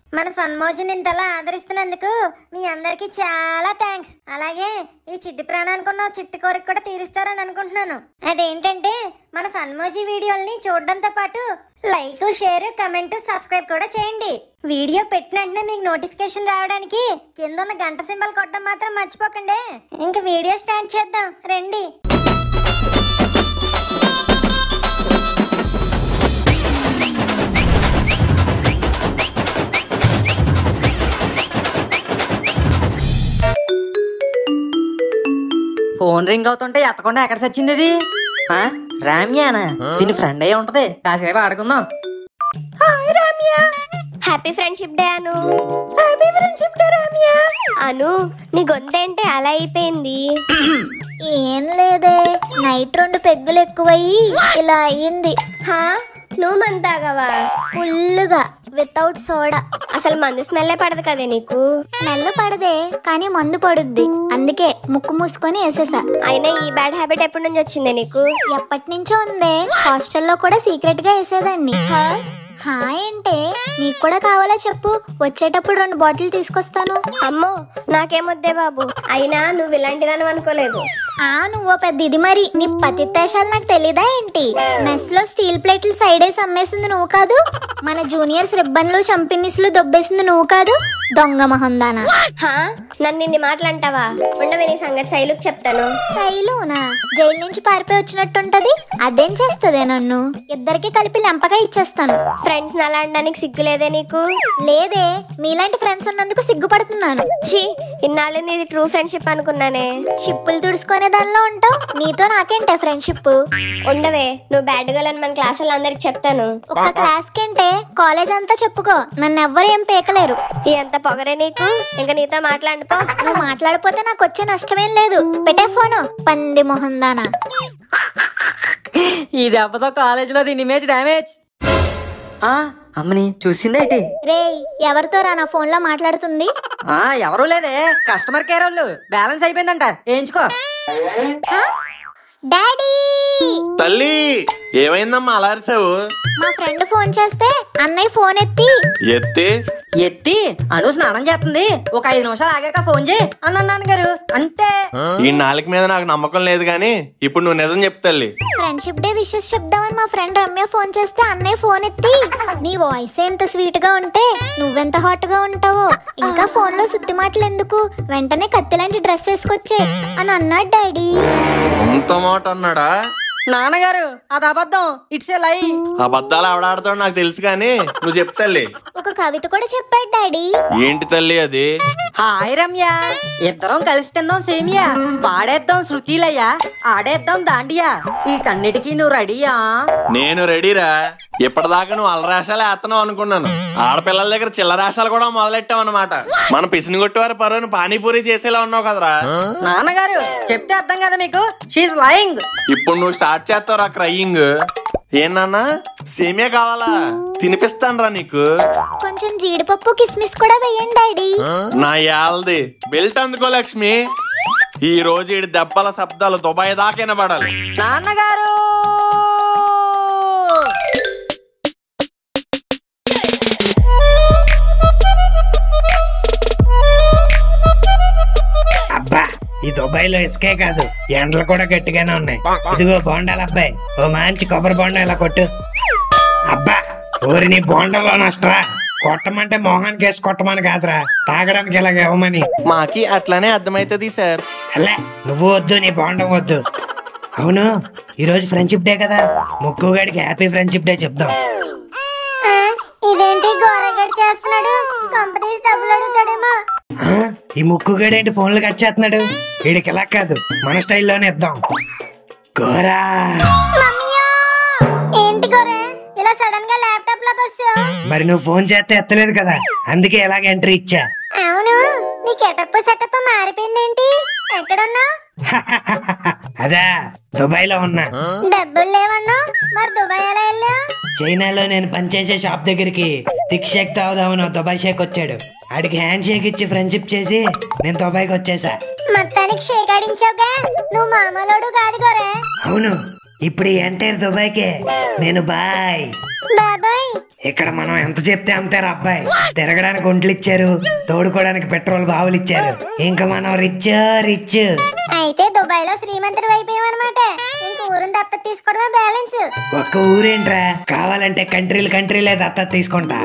మన ఫన్మోజన్ ఇంతలా ఆదరిస్తున్నందుకు మీ అందరికి చాలా థ్యాంక్స్ అలాగే ఈ చిట్టి ప్రాణానికి ఉన్న చిట్టి కోరిక కూడా తీరుస్తారని అనుకుంటున్నాను అదేంటంటే మన ఫన్మోజీ వీడియోల్ని చూడడంతో పాటు లైక్ షేర్ కమెంట్ సబ్స్క్రైబ్ కూడా చేయండి వీడియో పెట్టిన వెంటనే మీకు నోటిఫికేషన్ రావడానికి కింద ఉన్న గంట సింబల్ కొట్టడం మాత్రం మర్చిపోకండి ఇంక వీడియో స్టార్ట్ చేద్దాం రండి ఫోన్ రింగ్ అవుతుంటే ఎత్తకుండా ఎక్కడ సచ్చింది ఇది ఆ? రామ్యానా దీని ఫ్రెండ్ అయ్యి ఉంటది కాసేపు ఆడుకుందాం happy friendship day Anu happy friendship day Ramya Anu నీ గొంతేంటి అలా అయిపోయింది ఏం లేదే నైట్ రెండు పెగ్గులు ఎక్కువయ్యి ఇలా అయ్యింది హా నువ్వు మందు తాగవా ఫుల్లుగా వితౌట్ సోడా అసలు మందు స్మెల్లే పడదు కదే నీకు స్మెల్ పడదే కానీ మందు పడుద్ది అందుకే ముక్కు మూసుకొని వేసేసా అయినా ఈ బ్యాడ్ హ్యాబిట్ ఎప్పటి నుంచి వచ్చిందే నీకు ఎప్పటి నుంచో ఉందే హాస్టల్లో కూడా సీక్రెట్ గా వేసేదాన్ని హా ఏంటే నీకు కూడా కావాలా చెప్పు వచ్చేటప్పుడు రెండు బాటిల్ తీసుకొస్తాను అమ్మో నాకేమొద్దే బాబు అయినా నువ్వు ఇలాంటిదని అనుకోలేదు ఆ నువ్వు పెద్ద ఇది మరి నీ పతిత్తేషాలు నాకు తెలీదా ఏంటి మెస్ లో స్టీల్ ప్లేట్లు సైడ్ వేసి అమ్మేసింది నువ్వు కాదు మన జూనియర్స్ రిబ్బన్లు చంపినిస్లు దొబ్బేసింది నువ్వు కాదు దొంగ మొహందానా హా నన్ను ఇన్ని మాటలు అంటావా ఉండవే నీ సంగతి శైలుకు చెప్తాను శైలునా జైలు నుంచి పారిపోయి వచ్చినట్టుంటది అదేం చేస్తదే నన్ను ఇద్దరికి కలిపి లెంపగా ఇచ్చేస్తాను ఫ్రెండ్స్ అలా అనడానికి సిగ్గులేదే నీకు లేదే మీలాంటి ఫ్రెండ్స్ ఉన్నందుకు సిగ్గుపడుతున్నాను ఛీ ఇన్నాళ్ళు నీది ట్రూ ఫ్రెండ్షిప్ అనుకున్నానే షిప్పులు తుడుచుకునే దానిలో ఉంటావు నీతో నాకేంటే ఫ్రెండ్షిప్ ఉండవే నువ్వు బ్యాడ్ గర్ల్ అని మన క్లాసులో అందరికి చెప్తాను ఒక్క క్లాస్ కంటే కాలేజ్ అంతా చెప్పుకో నన్ను ఎవ్వరు ఏం పేకలేరు ఈ ఎంత పొగరే నీకు ఇంకా నీతో మాట్లాడిపో నువ్వు మాట్లాడిపోతే నాకు వచ్చే నష్టమేం లేదు పెట్టే ఫోను పంది మొహందానా ఈ దెబ్బతో కాలేజీలో దీని ఇమేజ్ డ్యామేజ్ ఆ అమ్మని చూసిందేటి రేయ్ ఎవరితో రా నా ఫోన్ లో మాట్లాడుతుంది ఆ ఎవరూ లేదే కస్టమర్ కేర్ వాళ్ళు బ్యాలెన్స్ అయిపోయిందంట వేయించుకో డాడీ తల్లి ఏమైందమ్మా అలా అరిసావు మా ఫ్రెండ్ ఫోన్ చేస్తే అన్నయ్య ఫోన్ ఎత్తి ఎత్తి ఎత్తి అను స్నానం చేస్తుంది ఒక ఐదు నిమిషాలు ఆగాక ఫోన్ చేయి అన్నాను నాన్నగారు అంతే ఈ నాలుగు మీద నాకు నమ్మకం లేదు గాని ఇప్పుడు నువ్వు నిజం చెప్పు తల్లి ఫ్రెండ్షిప్ డే విషెస్ చెప్దామని మా ఫ్రెండ్ రమ్య ఫోన్ చేస్తే అన్నయ్య ఫోన్ ఎత్తి నీ వాయిస్ ఎంత స్వీట్ గా ఉంటే నువ్వెంత హాట్ గా ఉంటావో ఇంకా ఫోన్ లో సుత్తి మాటలు ఎందుకు వెంటనే కత్తిలాంటి డ్రెస్ వేసుకొచ్చే అని అన్నాడు డాడీ అంత మాట అన్నాడా నాన్నగారు అది అబద్ధం ఇట్స్ ఏ లై అబద్ధాలు ఆవిడాడతాడు నాకు తెలుసు కానీ నువ్వు చెప్పు తల్లి ఒక కవిత కూడా చెప్పాడు డాడీ ఏంటి తల్లి అది హాయ్ రమ్య ఇద్దరం కలిసి తిందాం సేమియా పాడేద్దాం శృతిలయ్యా ఆడేద్దాం దాండియా వీటన్నిటికీ నువ్వు రెడీయా నేను రెడీరా ఇప్పటిదాకా నువ్వు అలరాశాలే వేస్తున్నావు అనుకున్నాను ఆడపిల్లల దగ్గర చిల్లరాశాలు కూడా మొదలెట్టావు అనమాట మన పిసిని కొట్టేవారు పరువుని పానీపూరి చేసేలా ఉన్నావు కదరా నాన్నగారు చెప్తే అర్థం కదా మీకు షీఈ్ లయింగ్ ఇప్పుడు నువ్వు స్టార్ట్ చేస్తావురా క్రయింగ్ ఏనాన్నా సేమియా కావాలా తినిపిస్తానురా నీకు కొంచెం జీడిపప్పు కిస్మిస్ కూడా వేయండి డాడీ నా యాల్ది బెల్ట్ అందుకో లక్ష్మి ఈ రోజు ఈడి దెబ్బల శబ్దాలు దుబాయ్ దాకా వినబడాలి నాన్నగారు అబ్బా ఈ దుబాయ్లో ఇసుకే కాదు ఎండలు కూడా గట్టిగానే ఉన్నాయి ఇదిగో బోండాలు అబ్బాయి ఓ మంచి కొబ్బరి బోండా ఇలా కొట్టు అబ్బా ఊరి నీ బోండాలో నష్టరా కొట్టమంటే మోహానికి వేసి కొట్టమని కాదురా తాగడానికి ఇలాగ ఇవ్వమని మాకి అట్లానే అర్థమైతుంది సార్ అల్లే నువ్వు వద్దు నీ బోండం వద్దు అవును ఈ రోజు ఫ్రెండ్షిప్ డే కదా ముక్కు గడికి హ్యాపీ ఫ్రెండ్షిప్ డే చెప్దాం ఇదేంటి గోరగడి చేస్తున్నాడు కంపెనీ డబ్బులు అడుగుతాడేమో ఆ, ఈ ముక్కు గడేంటి ఫోన్లు కట్ చేస్తున్నాడు వీడికి ఇలా కాదు మన స్టైల్లోనే ఇద్దాం గోరా మమ్మీయో ఏంటి గోరే ఇలా సడన్ గా ల్యాప్టాప్ లోకి వచ్చావు మరి నువ్వు ఫోన్ చేస్తే ఎత్తలేదు కదా అందుకే ఎలాగ ఎంట్రీ ఇచ్చా అవును నీ కెటప్ సెటప్ మారిపోయిందేంటి ఎక్కడున్నావు అదా దుబాయ్ లో ఉన్నా డబ్బులు లేవన్నా మరి దుబాయ్ ఎలా వెళ్ళావు చైనాలో నేను పనిచేసే షాప్ దగ్గరికి థిక్ షేక్ తాగుదామని దుబాయ్ షేక్ వచ్చాడు ఆడికి హ్యాండ్ షేక్ ఇచ్చి ఫ్రెండ్షిప్ చేసి నేను దుబాయ్కి వచ్చేసా మొత్తానికి షేక్ ఆడించావుగా నువ్వు మామూలుడు కాదు గోరే అవును ఇప్పుడు ఈ ఎంటైర్ దుబాయ్కే నేను బాయ్ బాబాయ్ ఇక్కడ మనం ఎంత చెప్తే అంతేరా అబ్బాయి తిరగడానికి ఒంట్లు ఇచ్చారు తోడుకోవడానికి పెట్రోల్ బావులు ఇచ్చారు ఇంకా మనం రిచ్ రిచ్ అయితే దుబాయ్ లో శ్రీమంతుడు అయిపోయామన్నమాట ఇంక ఊరిని దత్తత తీసుకోవడమే బ్యాలెన్స్ ఒక్క ఊరేంట్రా కావాలంటే కంట్రీలు కంట్రీలే దత్తత తీసుకుంటా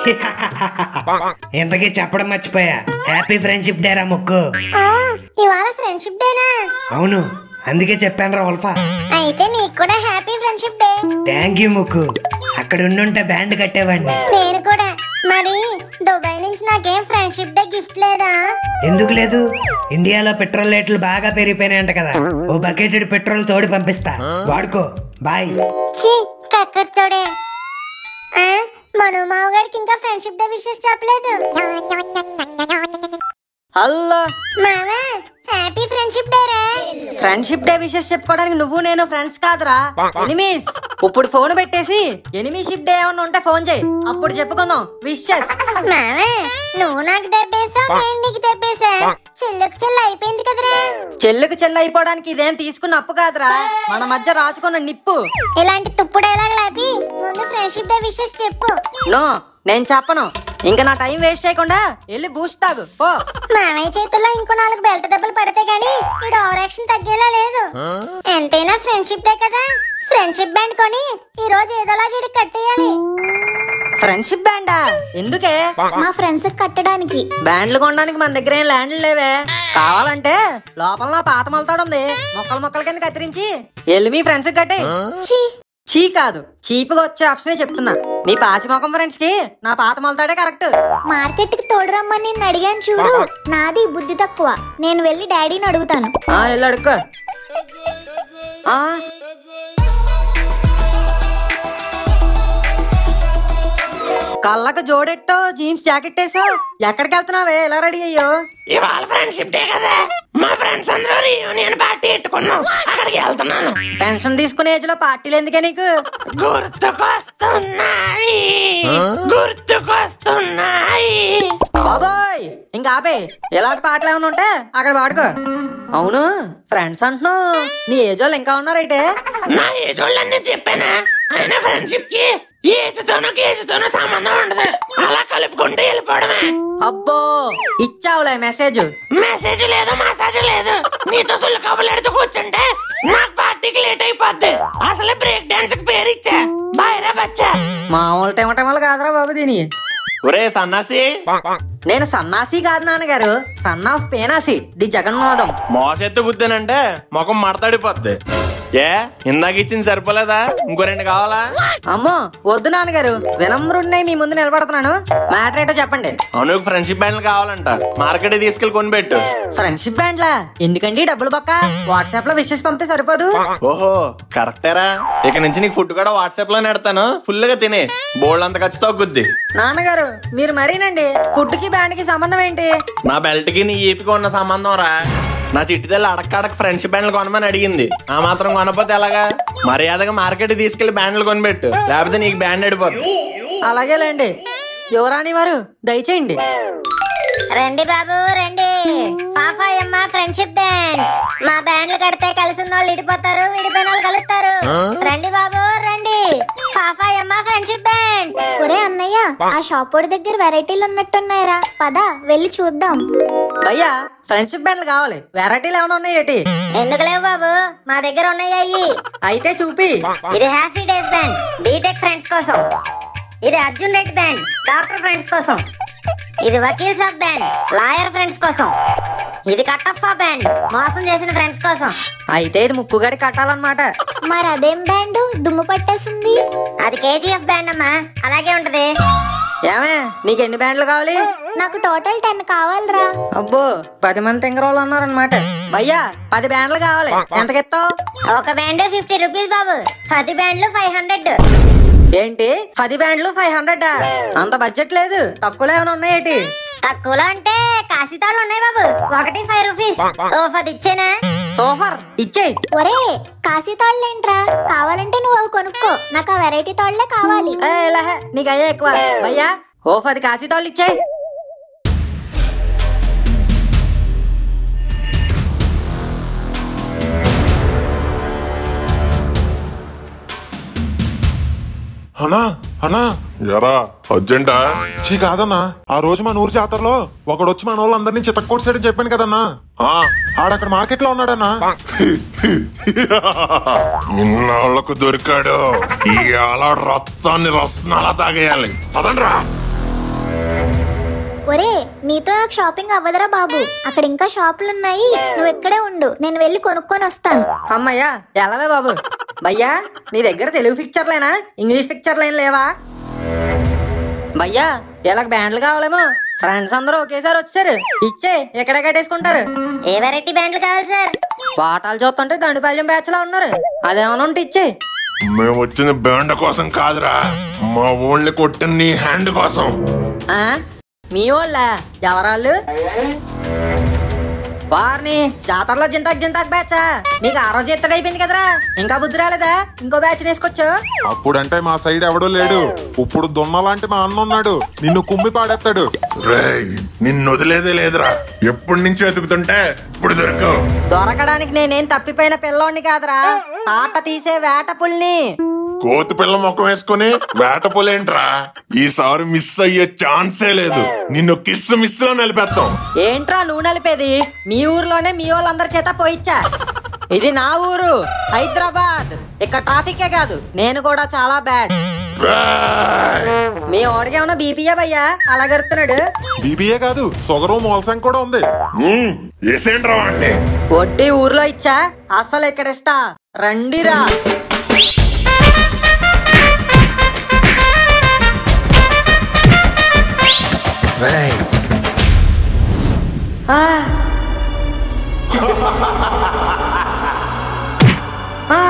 ఇంతకీ చెప్పడం మర్చిపోయా హ్యాపీ ఫ్రెండ్షిప్ డేరా ముక్కు ఆ, ఇవాళ ఫ్రెండ్షిప్ డేనా అవును అందుకే చెప్పాను రా ఉల్ఫా అయితే నీకు కూడా happy friendship day thank you ముక్కు అక్కడ ఉండుంటే బ్యాండ్ కట్టేవాడిని నేను కూడా మరి దుబాయ్ నుంచి నాకేం ఫ్రెండ్షిప్ డే గిఫ్ట్ లేదా ఎందుకు లేదు ఇండియాలో పెట్రోల్ రేట్లు బాగా పెరిగిపోయినాయంట కదా ఓ బకెటెడ్ పెట్రోల్ తోడి పంపిస్తా వాడుకో బాయ్ ఛీ కక్కడితోడే ఆ, మను మావగారికి ఇంకా ఫ్రెండ్షిప్ డే విషెస్ చెప్పలేదు హలో మావా హ్యాపీ ఫ్రెండ్షిప్ డే రా ఫ్రెండ్షిప్ డే విషెస్ చెప్పుకోవడానికి నువ్వు నేను ఫ్రెండ్స్ కాదురా ఎనిమీస్ ఇప్పుడు ఫోన్ పెట్టేసి ఎనిమీషిప్ డే ఏమన్నా ఉంటే ఫోన్ చేయి అప్పుడు చెప్పుకుందాం విషెస్ మావా నువ్వు నాకు దెబ్బేసావు నేను నీకు దెబ్బేసా చెల్లుకు చెల్లు అయిపోయింది కదరా చెల్లుకు చెల్లు అయిపోవడానికి ఇదేం తీసుకున్న అప్పు కాదురా మన మధ్య రాచుకున్న నిప్పు ఇలాంటి తుప్పు డైలాగ్ లాపి ముందు ఫ్రెండ్షిప్ డే విషెస్ చెప్పు నో నేను చెప్పను ఇంకా నా టైం వేస్ట్ చేయకుండా వెళ్ళి బూస్ట్ తాగు పో మామయ్య చేతుల్లో ఇంకో నాలుగు బెల్ట్ దెబ్బలు పడితే గానీ వీడు ఓవర్ యాక్షన్ తగ్గేలా లేదు ఎంతైనా ఫ్రెండ్షిప్ డే కదా ఫ్రెండ్షిప్ బ్యాండ్ కొని ఈ రోజు ఏదోలాగా ఇడికి కట్టేయాలి ఫ్రెండ్షిప్ బ్యాండా ఎందుకే మా ఫ్రెండ్స్ కట్టడానికి బ్యాండ్లు కొనడానికి మన దగ్గర ఏం ల్యాండ్లు లేవే కావాలంటే లోపల నా పాత మొలతాడు ఉంది మొక్కలు మొక్కల కింద కత్తిరించి వెళ్ళి మీ ఫ్రెండ్స్ కట్టే ఛీ చీ కాదు చీప్గా వచ్చే ఆప్షనే చెప్తున్నా మీ పాసి మొఖం ఫ్రెండ్స్ కి నా పాత మొలతాడే కరెక్ట్ మార్కెట్ కి తోడురమ్మని నిన్ను అడిగాను చూడు నాది బుద్ధి తక్కువ నేను వెళ్ళి డాడీని అడుగుతాను ఆ వెళ్ళి అడుక్కో ఆ కళ్ళకు జోడెట్టో జీన్స్ జాకెట్ వేసో ఎక్కడికి వెళ్తున్నావే ఎలా రెడీ అయ్యో ఇవాళ ఫ్రెండ్షిప్ డే కదా మా ఫ్రెండ్స్ అందరూ రీయూనియన్ పార్టీ పెట్టుకున్నాం అక్కడికి వెళ్తున్నాను పెన్షన్ తీసుకునే ఏజ్ లో పార్టీలు ఎందుకే నీకు గుర్తుకొస్తున్నాయి గుర్తుకొస్తున్నాయి బాబోయ్ ఇంకా ఆపే ఇలాంటి పాటలు ఏమైనా ఉంటే అక్కడ పాడుకో అవును ఫ్రెండ్స్ అంటున్నావు నీ ఏజ్ వాళ్ళు ఇంకా ఉన్నారైతే నా ఏజ్ వాళ్ళన్నీ చెప్పానా అయినా ఫ్రెండ్షిప్ కి ఏజ్తోనూ కేజ్తోనూ సంబంధం ఉండదు అలా కలుపుకుంటూ వెళ్ళిపోవడమే అబ్బో ఇచ్చావులే మెసేజ్ మెసేజ్ లేదు మసాజ్ లేదు నీతో సుల్లు కబులెడుతూ కూర్చుంటే నాకు పార్టీకి లేట్ అయిపోద్ది అసలే బ్రేక్ డాన్స్ కి పేరు ఇచ్చా బాయ్రా బచ్చా మామూలు టెమటమలు కాదురా బాబు దీని ఒరే సన్నాసి నేను సన్నాసి కాదు నాన్నగారు సన్ ఆఫ్ పేనాసి ది జగన్మోహం మోసెత్తు గుద్దానంటే ముఖం మడతాడిపోద్ది ఏ ఇందాక ఇచ్చింది సరిపోలేదా ఇంకో రెండు కావాలా అమ్మో వద్దు నాన్నగారు వినమ్రుడినై మీ ముందు నిలబడుతున్నాను మ్యాటర్ ఏంటో చెప్పండి అవును ఫ్రెండ్షిప్ బ్యాండ్లు కావాలంట మార్కెట్ తీసుకెళ్లి కొనిపెట్టు ఫ్రెండ్షిప్ బ్యాండ్లా ఎందుకండి డబ్బులు పక్క వాట్సాప్ లో విషెస్ పంపితే సరిపోదు ఓహో కరెక్టేరా ఇక నుంచి నీకు ఫుడ్ కూడా వాట్సాప్ లో నెడతాను ఫుల్ గా తినే బోల్డ్ అంత ఖర్చు తగ్గుద్ది నాన్నగారు మీరు మరీనండి ఫుడ్ కి బ్యాండ్ కి సంబంధం ఏంటి నా బెల్ట్ కి నీ ఈపికి ఉన్న సంబంధం రా నా చిట్టి తల్లి అడక్కడక ఫ్రెండ్షిప్ బ్యాండ్లు కొనమని అడిగింది ఆ మాత్రం కొనపోతే ఎలాగా మర్యాదగా మార్కెట్ తీసుకెళ్లి బ్యాండ్లు కొనిపెట్టు లేకపోతే నీకు బ్యాండ్ అడిపోద్ది అలాగేలేండి యువరాణి వారు దయచేయండి రండి బాబు రండి పాపాయమ్మ ఫ్రెండ్షిప్ బ్యాండ్స్ మా బ్యాండ్లు కడితే కలిసి ఉన్న వాళ్ళు ఇడిపోతారు విడిపోయిన వాళ్ళు కలుస్తారు రండి బాబు రండి పాపాయమ్మ ఫ్రెండ్షిప్ బ్యాండ్స్ ఒరే అన్నయ్య ఆ షాప్ వాడి దగ్గర వెరైటీలు ఉన్నట్టున్నాయిరా పద వెళ్ళి చూద్దాం భయ్యా ఫ్రెండ్షిప్ బ్యాండ్లు కావాలి వెరైటీలు ఏమైనా ఉన్నాయి ఏంటి ఎందుకు లేవు బాబు మా దగ్గర ఉన్నాయి అయ్యి అయితే చూపి ఇది happy days band BTech friends కోసం ఇది Arjun Reddy band doctor friends కోసం ఇది Vakeel Saab band lawyer friends కోసం ఇది కట్టఫా బ్యాండ్ మోసం చేసిన ఫ్రెండ్స్ కోసం అయితే ఇది ముక్కుగడి కట్టాలన్నమాట మరి అదేం బ్యాండ్ దుమ్ము పట్టేసింది అది కేజీఎఫ్ బ్యాండ్ అమ్మా అలాగే ఉంటది ఏమే నీకు ఎన్ని బ్యాండ్లు కావాలి నాకు టోటల్ టెన్ కావాలిరా అబ్బో పది మంది తింగరోళ్ళు ఉన్నారనమాట భయ్యా పది బ్యాండ్లు కావాలి ఎంతకెత్తావు ఒక బ్యాండ్ ఫిఫ్టీ రూపీస్ బాబు పది బ్యాండ్లు ఫైవ్ హండ్రెడ్ ఏంటి పది బ్యాండ్లు ఫైవ్ హండ్రెడ్ అంత బడ్జెట్ లేదు తక్కువలో ఏమైనా ఉన్నాయేటి తక్కువలో అంటే కాశీతాళ్ళు ఉన్నాయి బాబు ఒకటి ఫైవ్ రూపీస్ ఓ పది ఇచ్చేనా సూపర్ ఇచ్చేయి ఒరే కాశీ తాళ్ళేంట్రా కావాలంటే నువ్వు అవి కొనుక్కో నాకు ఆ వెరైటీ తాళ్లే కావాలి ఏ, ఇలా హే, నీకు అయ్యే ఎక్కువ భయ్యా ఓ పది కాశీ తాళ్ళు ఇచ్చేయి అన్నా అన్నా ఎరా అర్జెంటా చీ కాదన్నా ఆ రోజు మన ఊరు జాతరలో ఒకడు వచ్చి మన వాళ్ళందరినీ చిత్తకొట్టాడని చెప్పాను కదన్నా ఆ ఆడక్కడ మార్కెట్ లో ఉన్నాడన్నా ఇన్నాళ్లకు దొరికాడు ఇవాళ రక్తాన్ని రత్నాలా తాగేయాలి పదండ్రా ఒరే నీతో నాకు షాపింగ్ అవ్వదురా బాబు అక్కడ ఇంకా షాపులు ఉన్నాయి నువ్వు ఇక్కడే ఉండు నేను వెళ్ళి కొనుక్కొని వస్తాను అమ్మయ్యా ఎలావే బాబు భయ్యా నీ దగ్గర తెలుగు పిక్చర్లేనా ఇంగ్లీష్ పిక్చర్లు ఏం లేవా భయ్యా ఇలా బ్యాండ్లు కావాలేమో ఫ్రెండ్స్ అందరూ ఒకేసారి వచ్చారు ఇచ్చే ఎక్కడ కట్టేసుకుంటారు ఏ వెరైటీ బ్యాండ్లు కావాలి సార్ బాటాలు చూస్తుంటే దండుపాల్యం బ్యాచ్ లో ఉన్నారు అదేమన్నా ఉంటే ఇచ్చే మేము వచ్చిన బ్యాండ్ కోసం కాదురా మా ఓన్లీ కొట్టిన నీ హ్యాండ్ కోసం ఆ? మీ వాళ్ళ ఎవరాళ్ళు వారిని జాతరలో జింతాక్ జింతాక్ బ్యాచ్ మీకు ఆ రోజు ఎత్తడి అయిపోయింది కదరా ఇంకా బుద్ధి రాలేదా ఇంకో బ్యాచ్ వేసుకోవచ్చు అప్పుడంటే మా సైడ్ ఎవడో లేడు ఇప్పుడు దున్నలాంటి మా అన్న ఉన్నాడు నిన్ను కుమ్మి పాడేస్తాడు రేయ్ నిన్ను వదిలేదే లేదురా ఎప్పటి నుంచి ఎదుగుతుంటే ఇప్పుడు దొరకవు దొరకడానికి నేనేం తప్పిపోయిన పిల్లోడిని కాదురా తాట తీసే వేట పుల్ని కోతి పిల్ల ముఖం వేసుకుని వేటపోలేంట్రా ఈసారి మిస్ అయ్యే ఛాన్సే లేదు నిన్ను కిస్ మిస్ లో నిలిపేస్తాం ఏంట్రా నువ్వు నలిపేది మీ ఊర్లోనే మీ వాళ్ళందరి చేత పోయిచ్చా ఇది నా ఊరు హైదరాబాద్ ఇక్కడ ట్రాఫికే కాదు నేను కూడా చాలా బ్యాడ్ రేయ్! మీ ఓడికి ఏమన్నా బీపీయా భయ్యా అలా గడుతున్నాడు బీబీఏ కాదు సొగరు మోల్సంగ్ కూడా ఉంది ఉమ్, ఏసేంట్రా వాణ్ణి వడ్డీ ఊర్లో ఇచ్చా అసలు ఇక్కడ ఇస్తా రండిరా ఆ. ఆ.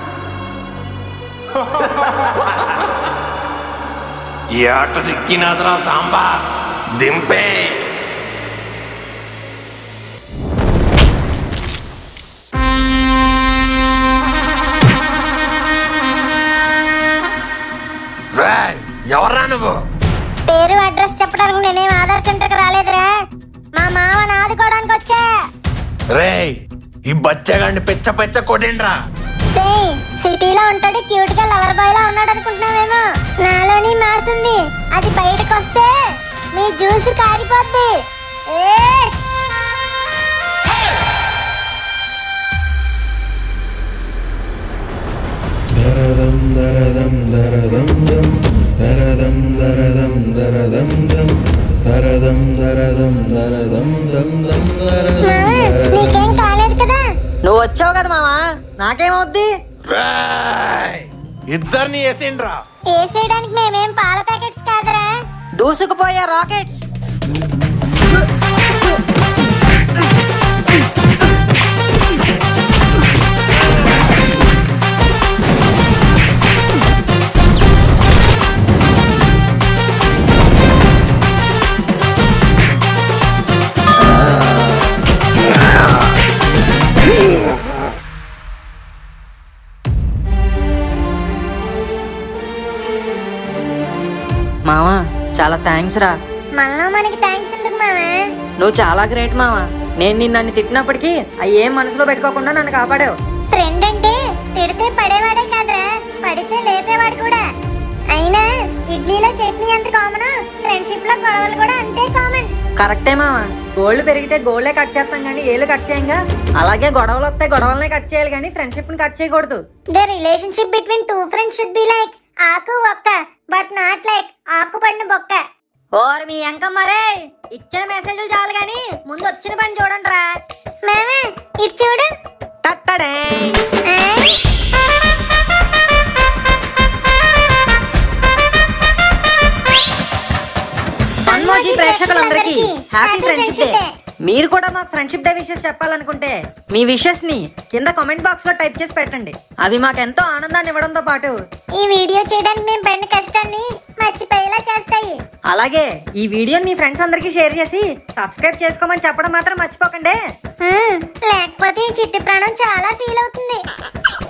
ఈ ఆట సిక్కినాదరా సాంబా దింపే రేయ్, ఎవర్రా నువ్వు పేరు అడ్రస్ చెప్పడానికి నేనేం ఆధార్ సెంటర్కి రాలేదురా మా మామని ఆదుకోవడానికి వచ్చా రేయ్ ఈ బచ్చగాడిని పెచ్చ పెచ్చ కొట్టిండ్రా రేయ్, సిటీలో ఉంటాడు క్యూట్ గా లవర్ బాయ్ లా ఉన్నాడు అనుకుంటున్నావేమో నాలోని మారుతుంది అది బయటకు వస్తే మీ జ్యూస్ కారిపోద్ది ఏ దరదం దరదం దరదం దం దరదం దరదం దరదం దం దరదం దరదం దరదం దం దం దరదం మామ నీకేం కాలేదు కదా నువ్వు వచ్చావు కదా మావా నాకేమవుద్ది రేయ్, ఇద్దరిని వేసిండ్రా వేసేయడానికి మేమేం పాల ప్యాకెట్స్ కాదురా దూసుకుపోయే రాకెట్స్ మావా చాలా థ్యాంక్స్ రా మనలో మనకి థ్యాంక్స్ ఎందుకు మామా నువ్వు చాలా గ్రేట్ మావా నేను నిన్ను నన్ను తిట్టినప్పటికీ అవి ఏం మనసులో పెట్టుకోకుండా నన్ను కాపాడావు ఫ్రెండ్ అంటే తిడితే పడేవాడే కాదురా పడితే లేపేవాడు కూడా అయినా ఇడ్లీలో చట్నీ ఎంత కామన్ ఫ్రెండ్షిప్ లో గొడవలు కూడా అంతే కామన్ కరెక్టే మావా గోల్డ్ పెరిగితే గోల్డే కట్ చేస్తాం కానీ ఏళ్ళు కట్ చేయంగా అలాగే గొడవలు వస్తే గొడవలనే కట్ చేయాలి కానీ ఫ్రెండ్షిప్ ని కట్ చేయకూడదు the relationship between two friends should be like ఆకు ఒక్క బట్ నాట్ లైక్ ఆకు పడిన బొక్క ఓర్ మీ అంకమ్మరే ఇచ్చిన మెసేజ్లు చాలు గాని ముందు వచ్చిన పని చూడండి రా మామా ఇటు చూడు టట్టడే ఆయ్. ఫన్మోజీ ప్రేక్షకులందరికీ happy Happy friendship day Friendship Day. మీరు కూడా మాకు ఫ్రెండ్షిప్ డే విషెస్ చెప్పాలనుకుంటే మీ విషెస్ ని కింద కామెంట్ బాక్స్ లో టైప్ చేసి పెట్టండి అవి మాకు ఎంతో ఆనందాన్ని ఇవ్వడంతో పాటు ఈ వీడియో చేయడానికి మేము పడిన కష్టాన్ని మర్చిపోయేలా చేస్తాయి అలాగే ఈ వీడియోని మీ ఫ్రెండ్స్ అందరికీ షేర్ చేసి సబ్స్క్రైబ్ చేసుకోమని చెప్పడం మాత్రం మర్చిపోకండి హ్మ్, లేకపోతే ఈ చిట్టి ప్రాణం చాలా ఫీల్ అవుతుంది